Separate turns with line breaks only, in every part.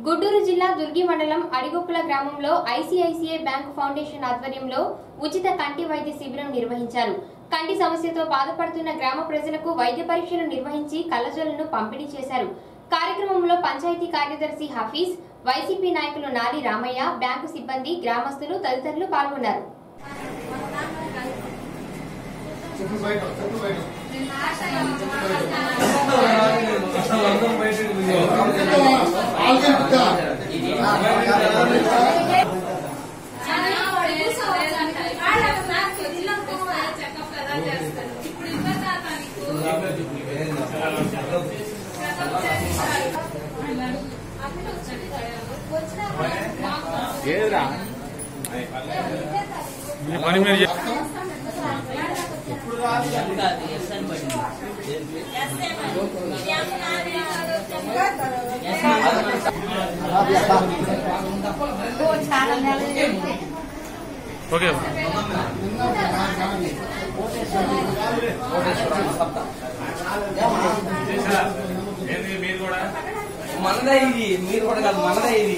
గుంటూరు జిల్లా దుర్గి మండలం అడిగొప్పుల గ్రామంలో ఐసిఐసిఐ బ్యాంకు ఫౌండేషన్ ఆధ్వర్యంలో ఉచిత కంటి వైద్య శిబిరం నిర్వహించారు కంటి సమస్యతో బాధపడుతున్న గ్రామ ప్రజలకు వైద్య పరీక్షలు నిర్వహించి కళ్ళజోలను పంపిణీ చేశారు కార్యక్రమంలో పంచాయతీ కార్యదర్శి హఫీజ్ వైసీపీ నాయకులు నారి రామయ్య బ్యాంకు సిబ్బంది గ్రామస్తులు తదితరులు పాల్గొన్నారు
ఏదిరా మీ పని మీరు చే- ఓకే ఏంది మీరు కూడా
మనదే ఇది మీరు కూడా కాదు మనదే ఇది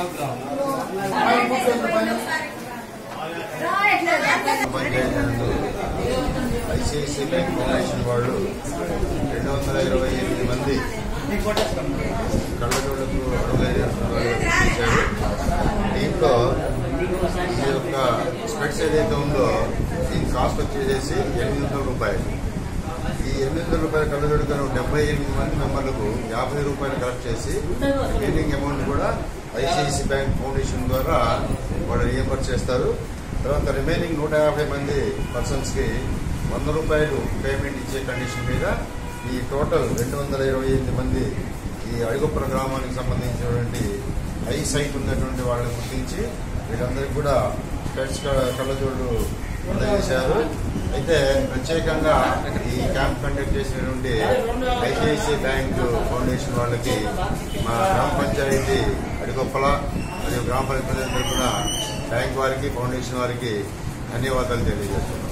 పంచాయతీ ఐసిఐసిఐ బ్యాంక్ ఫౌండేషన్ వాళ్ళు రెండు వందల ఇరవై ఎనిమిది మంది కళ్ళజోళ్ళకు అరవై ఇచ్చారు దీంట్లో ఈ యొక్క స్పెట్స్ ఏదైతే ఉందో దీని కాస్ట్ వచ్చేసి ఎనిమిది వందల రూపాయలు ఈ ఎనిమిది వందల రూపాయల కళ్ళజోడుకొని డెబ్బై ఎనిమిది మంది మెంబర్లకు యాభై రూపాయలు కలెక్ట్ చేసి రిమైనింగ్ అమౌంట్ కూడా ఐసిఐసి బ్యాంక్ ఫౌండేషన్ ద్వారా వాళ్ళు రియంబర్స్ చేస్తారు తర్వాత రిమైనింగ్ నూట యాభై మంది పర్సన్స్కి వంద రూపాయలు పేమెంట్ ఇచ్చే కండిషన్ మీద ఈ టోటల్ రెండు వందల ఇరవై ఎనిమిది మంది ఈ అడుగుపుర గ్రామానికి సంబంధించినటువంటి ఐ సైట్ ఉన్నటువంటి వాళ్ళని గుర్తించి వీళ్ళందరికీ కూడా స్పెట్స్ కళ్ళజోళ్ళు అందజేశారు అయితే ప్రత్యేకంగా ఈ క్యాంప్ కండక్ట్ చేసినటువంటి ఐసిఐసిఐ బ్యాంక్ ఫౌండేషన్ వాళ్ళకి మా గ్రామ పంచాయతీ అడిగొప్పల మరియు గ్రామ పంచాయతీ కూడా బ్యాంక్ వారికి ఫౌండేషన్ వారికి ధన్యవాదాలు తెలియజేస్తున్నాం